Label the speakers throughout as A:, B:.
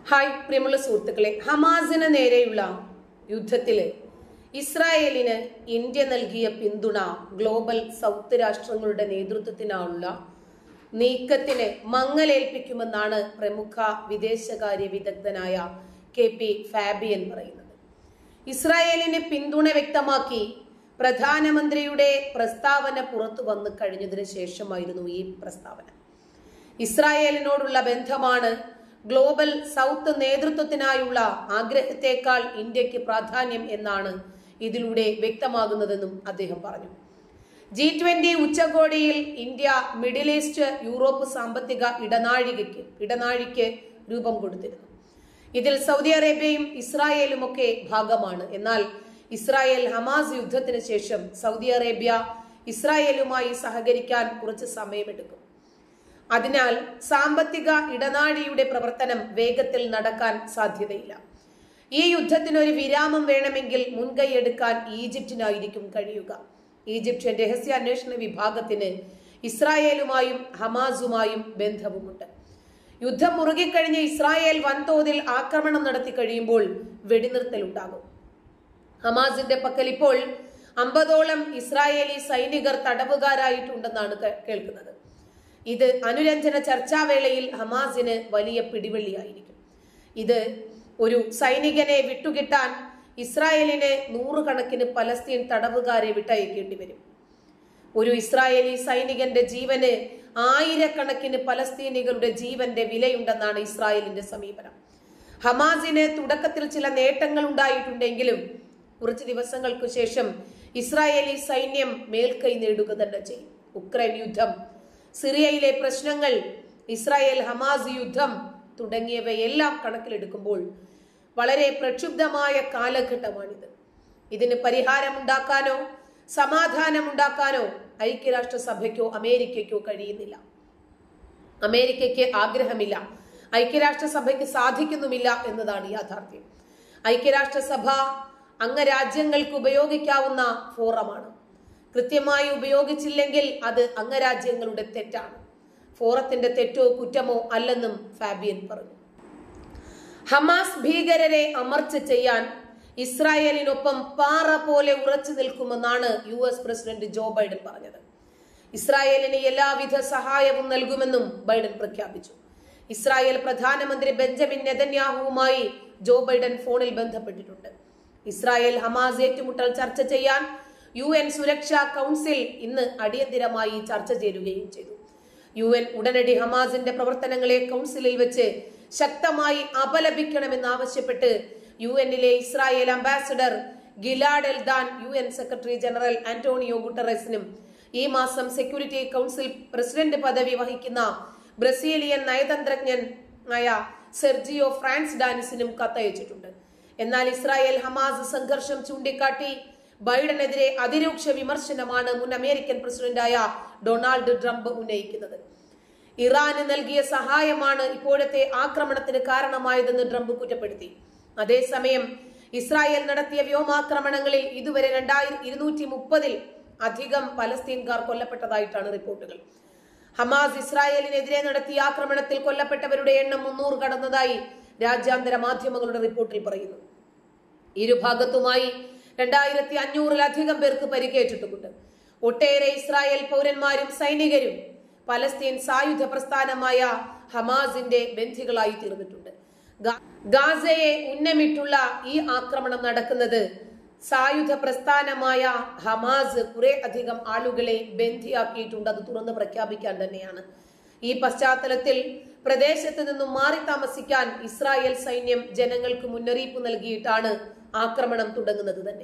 A: hi പ്രിയമുള്ള സുഹൃത്തുക്കളെ ഹമാസിന് നേരെയുള്ള യുദ്ധത്തില് ഇസ്രായേലിന് ഇന്ത്യ നൽകിയ പിന്തുണ ഗ്ലോബൽ സൗത്ത് രാഷ്ട്രങ്ങളുടെ നേതൃത്വത്തിനുള്ള നീക്കത്തിന് മങ്ങലേൽപ്പിക്കുമെന്നാണ് പ്രമുഖ വിദേശകാര്യ വിദഗ്ധനായ കെ പി ഫാബിയൻ പറയുന്നത് ഇസ്രായേലിന് പിന്തുണ വ്യക്തമാക്കി പ്രധാനമന്ത്രിയുടെ പ്രസ്താവന പുറത്തു വന്നു കഴിഞ്ഞതിന് ശേഷമായിരുന്നു ഈ പ്രസ്താവന ഇസ്രായേലിനോടുള്ള ബന്ധമാണ് ഗ്ലോബൽ സൗത്ത് നേതൃത്വത്തിനായുള്ള ആഗ്രഹത്തെക്കാൾ ഇന്ത്യക്ക് പ്രാധാന്യം എന്നാണ് ഇതിലൂടെ വ്യക്തമാകുന്നതെന്നും അദ്ദേഹം പറഞ്ഞു ജി ട്വന്റി ഉച്ചകോടിയിൽ ഇന്ത്യ മിഡിൽ ഈസ്റ്റ് യൂറോപ്പ് സാമ്പത്തിക ഇടനാഴികയ്ക്ക് ഇടനാഴിക്ക് രൂപം കൊടുത്തിരുന്നു ഇതിൽ സൗദി അറേബ്യയും ഇസ്രായേലും ഒക്കെ ഭാഗമാണ് എന്നാൽ ഇസ്രായേൽ ഹമാസ് യുദ്ധത്തിന് ശേഷം സൗദി അറേബ്യ ഇസ്രായേലുമായി സഹകരിക്കാൻ കുറച്ച് സമയമെടുക്കും അതിനാൽ സാമ്പത്തിക ഇടനാഴിയുടെ പ്രവർത്തനം വേഗത്തിൽ നടക്കാൻ സാധ്യതയില്ല ഈ യുദ്ധത്തിന് ഒരു വിരാമം വേണമെങ്കിൽ മുൻകൈയെടുക്കാൻ ഈജിപ്തിനായിരിക്കും കഴിയുക ഈജിപ്ഷ്യൻ രഹസ്യാന്വേഷണ വിഭാഗത്തിന് ഇസ്രായേലുമായും ഹമാസുമായും ബന്ധവുമുണ്ട് യുദ്ധം മുറുകിക്കഴിഞ്ഞ ഇസ്രായേൽ വൻതോതിൽ ആക്രമണം നടത്തി കഴിയുമ്പോൾ വെടിനിർത്തൽ ഉണ്ടാകും ഹമാസിന്റെ പക്കൽ ഇപ്പോൾ അമ്പതോളം ഇസ്രായേലി സൈനികർ തടവുകാരായിട്ടുണ്ടെന്നാണ് കേ- കേൾക്കുന്നത് ഇത് അനുരഞ്ജന ചർച്ചാവേളയിൽ ഹമാസിന് വലിയ പിടിവള്ളിയായിരിക്കും ഇത് ഒരു സൈനികനെ വിട്ടുകിട്ടാൻ ഇസ്രായേലിന് നൂറുകണക്കിന് പലസ്തീൻ തടവുകാരെ വിട്ടയക്കേണ്ടി വരും ഒരു ഇസ്രായേലി സൈനികന്റെ ജീവന് ആയിരക്കണക്കിന് പലസ്തീനികളുടെ ജീവന്റെ വിലയുണ്ടെന്നാണ് ഇസ്രായേലിന്റെ സമീപനം ഹമാസിന് തുടക്കത്തിൽ ചില നേട്ടങ്ങൾ ഉണ്ടായിട്ടുണ്ടെങ്കിലും കുറച്ച് ദിവസങ്ങൾക്ക് ശേഷം ഇസ്രായേലി സൈന്യം മേൽക്കൈ നേടുക തന്നെ ചെയ്യും ഉക്രൈൻ യുദ്ധം സിറിയയിലെ പ്രശ്നങ്ങൾ ഇസ്രായേൽ ഹമാസ് യുദ്ധം തുടങ്ങിയവയെല്ലാം കണക്കിലെടുക്കുമ്പോൾ വളരെ പ്രക്ഷുബ്ധമായ കാലഘട്ടമാണിത് ഇതിന് പരിഹാരമുണ്ടാക്കാനോ സമാധാനമുണ്ടാക്കാനോ ഐക്യരാഷ്ട്രസഭയ്ക്കോ അമേരിക്കയ്ക്കോ കഴിയുന്നില്ല അമേരിക്കയ്ക്ക് ആഗ്രഹമില്ല ഐക്യരാഷ്ട്രസഭയ്ക്ക് സാധിക്കുന്നുമില്ല എന്നതാണ് യാഥാർത്ഥ്യം ഐക്യരാഷ്ട്രസഭ അംഗരാജ്യങ്ങൾക്ക് ഉപയോഗിക്കാവുന്ന ഫോറമാണ് കൃത്യമായി ഉപയോഗിച്ചില്ലെങ്കിൽ അത് അംഗരാജ്യങ്ങളുടെ തെറ്റാണ് ഫോറത്തിന്റെ തെറ്റോ കുറ്റമോ അല്ലെന്നും ഫാബിയൻ പറഞ്ഞു ഹമാസ് ഭീകരരെ അമർച്ച ചെയ്യാൻ ഇസ്രായേലിനൊപ്പം പാറ പോലെ ഉറച്ചു നിൽക്കുമെന്നാണ് U S president Joe Biden പറഞ്ഞത് ഇസ്രായേലിന് എല്ലാവിധ സഹായവും നൽകുമെന്നും ബൈഡൻ പ്രഖ്യാപിച്ചു ഇസ്രായേൽ പ്രധാനമന്ത്രി ബെഞ്ചമിൻ നെതന്യാഹുവുമായി ജോ ബൈഡൻ ഫോണിൽ ബന്ധപ്പെട്ടിട്ടുണ്ട് ഇസ്രായേൽ ഹമാസ് ഏറ്റുമുട്ടൽ ചർച്ച ചെയ്യാൻ യു എൻ സുരക്ഷാ കൗൺസിൽ ഇന്ന് അടിയന്തിരമായി ചർച്ച ചേരുകയും ചെയ്തു യു എൻ ഉടനടി ഹമാസിന്റെ പ്രവർത്തനങ്ങളെ കൗൺസിലിൽ വെച്ച് ശക്തമായി അപലപിക്കണമെന്നാവശ്യപ്പെട്ട് യു എന്നിലെ Israel ambassador Gilad Erdan U N secretary general Antonio ഗുട്ടറസിനും ഈ മാസം സെക്യൂരിറ്റി കൗൺസിൽ പ്രസിഡന്റ് പദവി വഹിക്കുന്ന ബ്രസീലിയൻ നയതന്ത്രജ്ഞൻ ആയ സെർജിയോ ഫ്രാൻസ് ഡാനിസിനും കത്തയച്ചിട്ടുണ്ട് എന്നാൽ ഇസ്രായേൽ ഹമാസ് സംഘർഷം ചൂണ്ടിക്കാട്ടി ബൈഡനെതിരെ അതിരൂക്ഷ വിമർശനമാണ് മുൻ അമേരിക്കൻ പ്രസിഡന്റായ ഡൊണാൾഡ് ട്രംപ് ഉന്നയിക്കുന്നത് ഇറാന് നൽകിയ സഹായമാണ് ഇപ്പോഴത്തെ ആക്രമണത്തിന് കാരണമായതെന്ന് ട്രംപ് കുറ്റപ്പെടുത്തി അതേസമയം ഇസ്രായേൽ നടത്തിയ വ്യോമാക്രമണങ്ങളിൽ ഇതുവരെ രണ്ടായിരത്തി ഇരുന്നൂറ്റി മുപ്പതിൽ അധികം പലസ്തീൻകാർ കൊല്ലപ്പെട്ടതായിട്ടാണ് റിപ്പോർട്ടുകൾ ഹമാസ് ഇസ്രായേലിനെതിരെ നടത്തിയ ആക്രമണത്തിൽ കൊല്ലപ്പെട്ടവരുടെ എണ്ണം മുന്നൂറ് കടന്നതായി രാജ്യാന്തര മാധ്യമങ്ങളുടെ റിപ്പോർട്ടിൽ പറയുന്നു ഇരുഭാഗത്തുമായി രണ്ടായിരത്തി അഞ്ഞൂറിലധികം പേർക്ക് പരിക്കേറ്റിട്ടുമുണ്ട് ഒട്ടേറെ ഇസ്രായേൽ പൗരന്മാരും സൈനികരും പലസ്തീൻ സായുധ പ്രസ്ഥാനമായ ഹമാസിന്റെ ബന്ധികളായി തീർന്നിട്ടുണ്ട് ഗാ- ഗാസയെ ഉന്നമിട്ടുള്ള ഈ ആക്രമണം നടക്കുന്നത് സായുധ പ്രസ്ഥാനമായ ഹമാസ് കുറെ അധികം ആളുകളെ ബന്ധിയാക്കിയിട്ടുണ്ട് അത് തുറന്ന് പ്രഖ്യാപിക്കാൻ തന്നെയാണ് ഈ പശ്ചാത്തലത്തിൽ പ്രദേശത്ത് നിന്നും മാറി താമസിക്കാൻ ഇസ്രായേൽ സൈന്യം ജനങ്ങൾക്ക് മുന്നറിയിപ്പ് നൽകിയിട്ടാണ് ആക്രമണം തുടങ്ങുന്നത് തന്നെ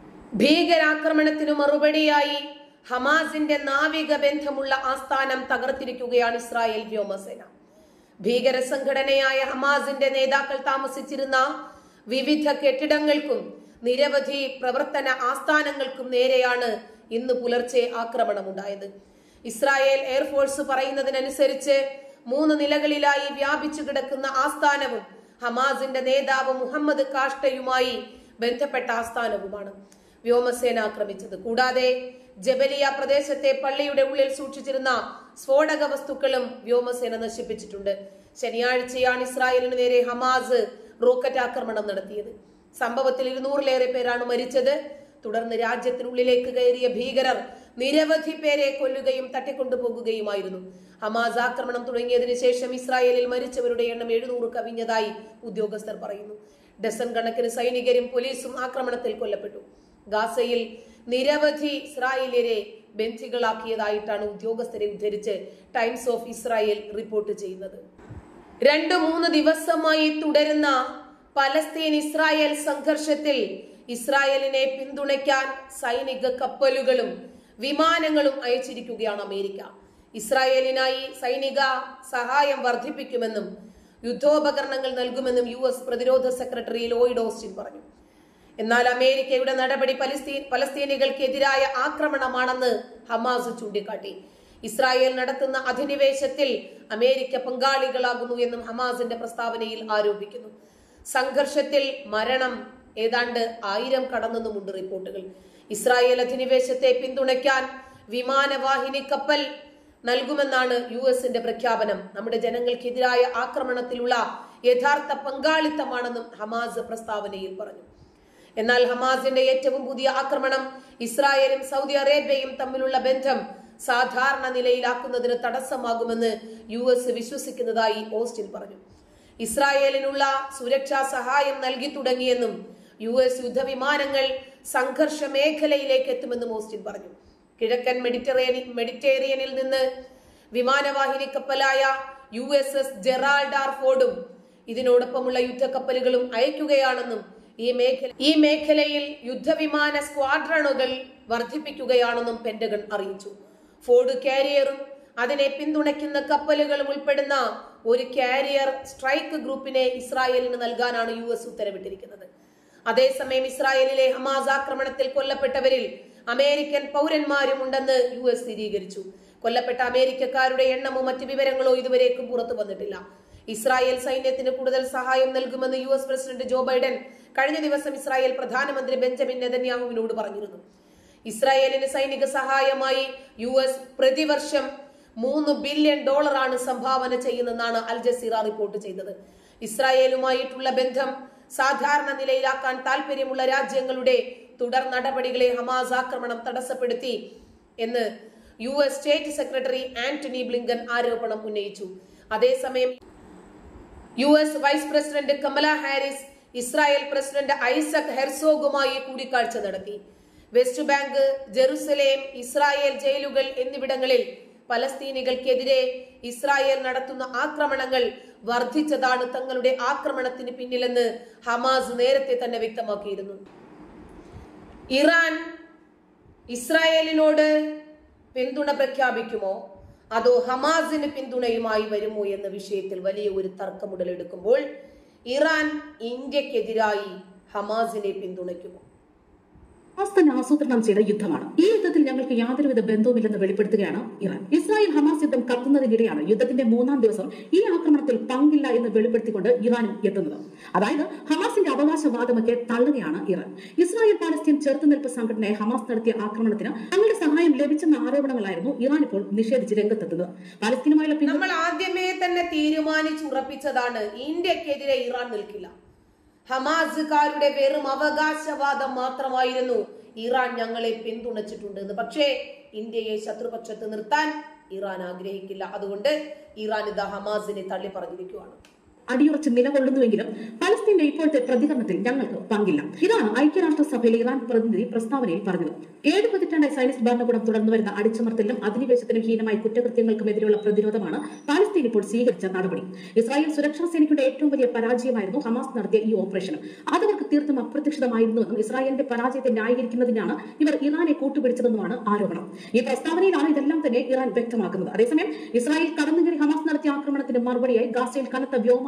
A: ഭീകരാക്രമണത്തിനു മറുപടിയായി ഹമാസിന്റെ നാവിക ബന്ധമുള്ള ആസ്ഥാനം തകർത്തിരിക്കുകയാണ് ഇസ്രായേൽ വ്യോമസേന ഭീകര സംഘടനയായ ഹമാസിന്റെ നേതാക്കൾ താമസിച്ചിരുന്ന വിവിധ കെട്ടിടങ്ങൾക്കും നിരവധി പ്രവർത്തന ആസ്ഥാനങ്ങൾക്കും നേരെയാണ് ഇന്ന് പുലർച്ചെ ആക്രമണമുണ്ടായത് ഇസ്രായേൽ എയർഫോഴ്സ് പറയുന്നതിനനുസരിച്ച് മൂന്ന് നിലകളിലായി വ്യാപിച്ചു കിടക്കുന്ന ആസ്ഥാനവും ഹമാസിന്റെ നേതാവ് മുഹമ്മദ് കാഷ്ടയുമായി ബന്ധപ്പെട്ട ആസ്ഥാനവുമാണ് വ്യോമസേന ആക്രമിച്ചത് കൂടാതെ ജബലിയ പ്രദേശത്തെ പള്ളിയുടെ ഉള്ളിൽ സൂക്ഷിച്ചിരുന്ന സ്ഫോടക വസ്തുക്കളും വ്യോമസേന നശിപ്പിച്ചിട്ടുണ്ട് ശനിയാഴ്ചയാണ് ഇസ്രായേലിന് നേരെ ഹമാസ് റോക്കറ്റ് ആക്രമണം നടത്തിയത് സംഭവത്തിൽ ഇരുന്നൂറിലേറെ പേരാണ് മരിച്ചത് തുടർന്ന് രാജ്യത്തിനുള്ളിലേക്ക് കയറിയ ഭീകരർ നിരവധി പേരെ കൊല്ലുകയും തട്ടിക്കൊണ്ടുപോകുകയുമായിരുന്നു ഹമാസ് ആക്രമണം തുടങ്ങിയതിനു ശേഷം ഇസ്രായേലിൽ മരിച്ചവരുടെ എണ്ണം എഴുന്നൂറ് കവിഞ്ഞതായി ഉദ്യോഗസ്ഥർ പറയുന്നു ഡസൻ കണക്കിന് സൈനികരും പോലീസും ആക്രമണത്തിൽ കൊല്ലപ്പെട്ടു ഗാസയിൽ നിരവധി ഇസ്രായേലിയരെ ബന്ധികളാക്കിയതായിട്ടാണ് ഉദ്യോഗസ്ഥരെ ഉദ്ധരിച്ച് ടൈംസ് ഓഫ് ഇസ്രായേൽ റിപ്പോർട്ട് ചെയ്യുന്നത് രണ്ടു മൂന്ന് ദിവസമായി തുടരുന്ന പലസ്തീൻ ഇസ്രായേൽ സംഘർഷത്തിൽ ഇസ്രായേലിനെ പിന്തുണയ്ക്കാൻ സൈനിക കപ്പലുകളും വിമാനങ്ങളും അയച്ചിരിക്കുകയാണ് അമേരിക്ക ഇസ്രായേലിനായി സൈനിക സഹായം വർദ്ധിപ്പിക്കുമെന്നും യുദ്ധോപകരണങ്ങൾ നൽകുമെന്നും യു എസ് പ്രതിരോധ സെക്രട്ടറി ലോയിഡ് ഓസ്റ്റിൻ പറഞ്ഞു എന്നാൽ അമേരിക്കയുടെ നടപടി പലസ്തീൻ പലസ്തീനികൾക്കെതിരായ ആക്രമണമാണെന്ന് ഹമാസ് ചൂണ്ടിക്കാട്ടി ഇസ്രായേൽ നടത്തുന്ന അധിനിവേശത്തിൽ അമേരിക്ക പങ്കാളികളാകുന്നു എന്നും ഹമാസിന്റെ പ്രസ്താവനയിൽ ആരോപിക്കുന്നു സംഘർഷത്തിൽ മരണം ഏതാണ്ട് ആയിരം കടന്നെന്നുമുണ്ട് റിപ്പോർട്ടുകൾ ഇസ്രായേൽ അധിനിവേശത്തെ പിന്തുണയ്ക്കാൻ വിമാനവാഹിനി കപ്പൽ നൽകുമെന്നാണ് യു എസിന്റെ പ്രഖ്യാപനം നമ്മുടെ ജനങ്ങൾക്കെതിരായ ആക്രമണത്തിലുള്ള യഥാർത്ഥ പങ്കാളിത്തമാണെന്നും ഹമാസ് പ്രസ്താവനയിൽ പറഞ്ഞു എന്നാൽ ഹമാസിന്റെ ഏറ്റവും പുതിയ ആക്രമണം ഇസ്രായേലും സൗദി അറേബ്യയും തമ്മിലുള്ള ബന്ധം സാധാരണ നിലയിലാക്കുന്നതിന് തടസ്സമാകുമെന്ന് യു എസ് വിശ്വസിക്കുന്നതായി ഓസ്റ്റിൻ പറഞ്ഞു ഇസ്രായേലിനുള്ള സുരക്ഷാ സഹായം നൽകി തുടങ്ങിയെന്നും യു എസ് യുദ്ധവിമാനങ്ങൾ സംഘർഷ മേഖലയിലേക്ക് എത്തുമെന്നും ഓസ്റ്റിൻ പറഞ്ഞു കിഴക്കൻ മെഡിറ്ററേനിയൻ മെഡിറ്റേറിയനിൽ നിന്ന് വിമാനവാഹിനി കപ്പലായ U S S Gerald R ഫോർഡും ഇതിനോടൊപ്പമുള്ള യുദ്ധക്കപ്പലുകളും അയക്കുകയാണെന്നും ഈ മേഖല ഈ മേഖലയിൽ യുദ്ധവിമാന സ്ക്വാഡ്രണുകൾ വർദ്ധിപ്പിക്കുകയാണെന്നും പെന്റഗൺ അറിയിച്ചു ഫോർഡ് കാരിയറും അതിനെ പിന്തുണയ്ക്കുന്ന കപ്പലുകളും ഉൾപ്പെടുന്ന ഒരു കാരിയർ സ്ട്രൈക്ക് ഗ്രൂപ്പിനെ ഇസ്രായേലിന് നൽകാനാണ് യു എസ് ഉത്തരവിട്ടിരിക്കുന്നത് അതേസമയം ഇസ്രായേലിലെ ഹമാസ് ആക്രമണത്തിൽ കൊല്ലപ്പെട്ടവരിൽ അമേരിക്കൻ പൗരന്മാരും ഉണ്ടെന്ന് യു എസ് സ്ഥിരീകരിച്ചു കൊല്ലപ്പെട്ട അമേരിക്കക്കാരുടെ എണ്ണമോ മറ്റ് വിവരങ്ങളോ ഇതുവരേക്കും പുറത്തു വന്നിട്ടില്ല ഇസ്രായേൽ സൈന്യത്തിന് കൂടുതൽ സഹായം നൽകുമെന്ന് U S president Joe Biden കഴിഞ്ഞ ദിവസം ഇസ്രായേൽ പ്രധാനമന്ത്രി ബെഞ്ചമിൻ നെതന്യാഹുവിനോട് പറഞ്ഞിരുന്നു ഇസ്രായേലിന് സൈനിക സഹായമായി യു എസ് പ്രതിവർഷം മൂന്ന് ബില്യൺ ഡോളറാണ് സംഭാവന ചെയ്യുന്നതെന്നാണ് അൽ ജസീറ റിപ്പോർട്ട് ചെയ്തത് ഇസ്രായേലുമായിട്ടുള്ള ബന്ധം സാധാരണ നിലയിലാക്കാൻ താല്പര്യമുള്ള രാജ്യങ്ങളുടെ തുടർ നടപടികളെ ഹമാസ് ആക്രമണം തടസ്സപ്പെടുത്തി എന്ന് U S state secretary Antony Blinken ആരോപണം ഉന്നയിച്ചു അതേസമയം U S vice president Kamala Harris Israel president Isaac ഹെർസോഗുമായി കൂടിക്കാഴ്ച നടത്തി വെസ്റ്റ് ബാങ്ക് ജെറുസലേം ഇസ്രായേൽ ജയിലുകൾ എന്നിവിടങ്ങളിൽ പലസ്തീനികൾക്കെതിരെ ഇസ്രായേൽ നടത്തുന്ന ആക്രമണങ്ങൾ വർദ്ധിച്ചതാണ് തങ്ങളുടെ ആക്രമണത്തിന് പിന്നിലെന്ന് ഹമാസ് നേരത്തെ തന്നെ വ്യക്തമാക്കിയിരുന്നു ഇറാൻ ഇസ്രായേലിനോട് പിന്തുണ പ്രഖ്യാപിക്കുമോ അതോ ഹമാസിന് പിന്തുണയുമായി വരുമോ എന്ന വിഷയത്തിൽ വലിയ ഒരു തർക്കം ഉടലെടുക്കുമ്പോൾ ഇറാൻ ഇന്ത്യക്കെതിരായി ഹമാസിനെ പിന്തുണയ്ക്കുമോ
B: ഹമാസ് തന്നെ ആസൂത്രണം ചെയ്ത യുദ്ധമാണ് ഈ യുദ്ധത്തിൽ ഞങ്ങൾക്ക് യാതൊരുവിധ ബന്ധവുമില്ലെന്ന് വെളിപ്പെടുത്തുകയാണ് ഇറാൻ ഇസ്രായേൽ ഹമാസ് യുദ്ധം കത്തുന്നതിനിടെയാണ് യുദ്ധത്തിന്റെ മൂന്നാം ദിവസം ഈ ആക്രമണത്തിൽ പങ്കില്ല എന്ന് വെളിപ്പെടുത്തിക്കൊണ്ട് ഇറാനും എത്തുന്നത് അതായത് ഹമാസിന്റെ അവകാശവാദമൊക്കെ തള്ളുകയാണ് ഇറാൻ ഇസ്രായേൽ പാലസ്തീൻ ചെറുത്തുനിൽപ്പ് സംഘടനയെ ഹമാസ് നടത്തിയ ആക്രമണത്തിന് തങ്ങളുടെ സഹായം ലഭിച്ചെന്ന ആരോപണങ്ങളായിരുന്നു ഇറാൻ ഇപ്പോൾ നിഷേധിച്ച് രംഗത്തെത്തുന്നത് പാലസ്തീനുമായുള്ള പിന്തുണ
A: നമ്മൾ ആദ്യമേ തന്നെ തീരുമാനിച്ചുറപ്പിച്ചതാണ് ഇന്ത്യക്കെതിരെ ഇറാൻ നിൽക്കില്ല ഹമാസുകാരുടെ വെറും അവകാശവാദം മാത്രമായിരുന്നു ഇറാൻ ഞങ്ങളെ പിന്തുണച്ചിട്ടുണ്ട് എന്ന് പക്ഷേ ഇന്ത്യയെ ശത്രുപക്ഷത്ത് നിർത്താൻ ഇറാൻ ആഗ്രഹിക്കില്ല അതുകൊണ്ട് ഇറാൻ ഇത് ഹമാസിനെ തള്ളി പറഞ്ഞിരിക്കുകയാണ്
B: അടിയുറച്ച് നിലകൊള്ളുന്നുവെങ്കിലും പലസ്തീന്റെ ഇപ്പോഴത്തെ പ്രതികരണത്തിൽ ഞങ്ങൾക്ക് പങ്കില്ല ഇതാണ് ഐക്യരാഷ്ട്രസഭയിലെ ഇറാൻ പ്രതിനിധി പ്രസ്താവനയിൽ പറഞ്ഞത് ഏഴ് പതിറ്റാണ്ടായി സൈനിസ്റ്റ് ഭരണകൂടം തുടർന്നു വരുന്ന അടിച്ചമർത്തലിനും അധിനിവേശത്തിനും ഹീനമായ കുറ്റകൃത്യങ്ങൾക്കുമെതിരെയുള്ള പ്രതിരോധമാണ് പാലസ്തീൻ ഇപ്പോൾ സ്വീകരിച്ച നടപടി ഇസ്രായേൽ സുരക്ഷാ സേനയ്ക്കുടെ ഏറ്റവും വലിയ പരാജയമായിരുന്നു ഹമാസ് നടത്തിയ ഈ ഓപ്പറേഷനും അതവർക്ക് തീർത്തും അപ്രത്യക്ഷിതമായിരുന്നുവെന്നും ഇസ്രായേലിന്റെ പരാജയത്തെ ന്യായീകരിക്കുന്നതിനാണ് ഇവർ ഇറാനെ കൂട്ടുപിടിച്ചതെന്നുമാണ് ആരോപണം ഈ പ്രസ്താവനയിലാണ് ഇതെല്ലാം തന്നെ ഇറാൻ വ്യക്തമാക്കുന്നത് അതേസമയം ഇസ്രായേൽ കടന്നുകയറി ഹമാസ് നടത്തിയ ആക്രമണത്തിന് മറുപടിയായി ഗാസയിൽ കനത്ത വ്യോമ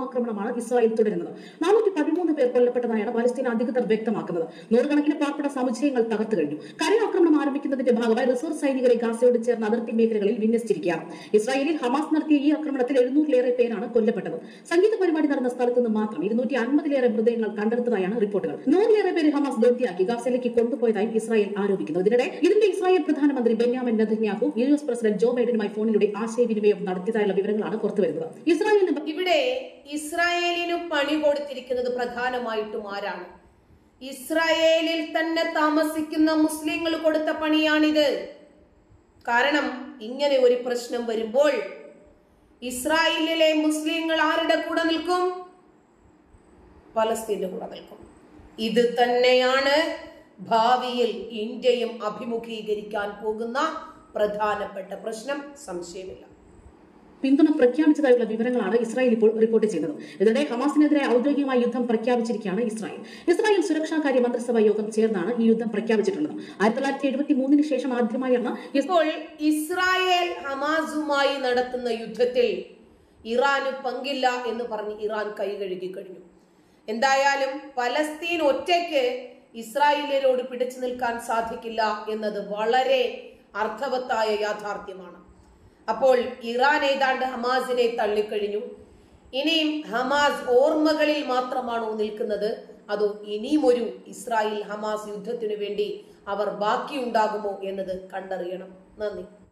B: വ്യോമാക്രമണമാണ് ഇസ്രായേൽ തുടരുന്നത് നാനൂറ്റി പതിമൂന്ന് പേർ കൊല്ലപ്പെട്ടതായാണ് പലസ്തീൻ അധികൃതർ വ്യക്തമാക്കുന്നത് നൂറുകണക്കിന് പാർപ്പിട സമുച്ചയങ്ങൾ തകർത്തു കഴിഞ്ഞു കരയാക്രമണം ആരംഭിക്കുന്നതിന്റെ ഭാഗമായി റിസർവ് സൈനികരെ ഗാസയോട് ചേർന്ന അതിർത്തി മേഖലകളിൽ വിന്യസിച്ചിരിക്കുകയാണ് ഇസ്രായേലിൽ ഹമാസ് നടത്തിയ ഈ ആക്രമണത്തിൽ എഴുന്നൂറിലേറെ പേരാണ് കൊല്ലപ്പെട്ടത് സംഗീത പരിപാടി നടന്ന സ്ഥലത്ത് നിന്ന് മാത്രം ഇരുന്നൂറ്റി അൻപതിലേറെ മൃതദേഹങ്ങൾ കണ്ടെടുത്തതായാണ് റിപ്പോർട്ടുകൾ നൂറിലേറെ പേരെ ഹമാസ് ബന്ദിയാക്കി ഗാസയിലേക്ക് കൊണ്ടുപോയതായും ഇസ്രായേൽ ആരോപിക്കുന്നു ഇതിനിടെ ഇതിന്റെ ഇസ്രായേൽ പ്രധാനമന്ത്രി Benjamin Netanyahu U S president Joe ബൈഡനുമായി ഫോണിലൂടെ ആശയവിനിമയം നടത്തിയതായുള്ള വിവരങ്ങളാണ് പുറത്തുവരുന്നത് ഇസ്രായേലിന്
A: ഇവിടെ ഇസ്രായേലിന് പണി കൊടുത്തിരിക്കുന്നത് പ്രധാനമായിട്ടും ആരാണ് ഇസ്രായേലിൽ തന്നെ താമസിക്കുന്ന മുസ്ലിങ്ങൾ കൊടുത്ത പണിയാണിത് കാരണം ഇങ്ങനെ ഒരു പ്രശ്നം വരുമ്പോൾ ഇസ്രായേലിലെ മുസ്ലിങ്ങൾ ആരുടെ കൂടെ നിൽക്കും പലസ്തീന്റെ കൂടെ നിൽക്കും ഇത് തന്നെയാണ് ഭാവിയിൽ ഇന്ത്യയും അഭിമുഖീകരിക്കാൻ പോകുന്ന പ്രധാനപ്പെട്ട പ്രശ്നം സംശയമില്ല
B: പിന്തുണ പ്രഖ്യാപിച്ചതായുള്ള വിവരങ്ങളാണ് ഇസ്രായേൽ ഇപ്പോൾ റിപ്പോർട്ട് ചെയ്യുന്നത് ഇതിനിടെ ഹമാസിനെതിരെ ഔദ്യോഗികമായി യുദ്ധം പ്രഖ്യാപിച്ചിരിക്കുകയാണ് ഇസ്രായേൽ ഇസ്രായേൽ സുരക്ഷാകാര്യ മന്ത്രിസഭാ യോഗം ചേർന്നാണ് ഈ യുദ്ധം പ്രഖ്യാപിച്ചിട്ടുള്ളത് ആയിരത്തി തൊള്ളായിരത്തി എഴുപത്തി മൂന്നിന് ശേഷം ആദ്യമായാണ് ഇസ്
A: ഇപ്പോൾ ഇസ്രായേൽ ഹമാസുമായി നടത്തുന്ന യുദ്ധത്തിൽ ഇറാന് പങ്കില്ല എന്ന് പറഞ്ഞ് ഇറാൻ കൈകഴുകി കഴിഞ്ഞു എന്തായാലും പലസ്തീൻ ഒറ്റയ്ക്ക് ഇസ്രായേലിയരോട് പിടിച്ചു നിൽക്കാൻ സാധിക്കില്ല എന്നത് വളരെ അർത്ഥവത്തായ യാഥാർത്ഥ്യമാണ് അപ്പോൾ ഇറാൻ ഏതാണ്ട് ഹമാസിനെ തള്ളിക്കഴിഞ്ഞു ഇനിയും ഹമാസ് ഓർമ്മകളിൽ മാത്രമാണോ നിൽക്കുന്നത് അതോ ഇനിയും ഒരു ഇസ്രായേൽ ഹമാസ് യുദ്ധത്തിനു വേണ്ടി അവർ ബാക്കിയുണ്ടാകുമോ എന്നത് കണ്ടറിയണം നന്ദി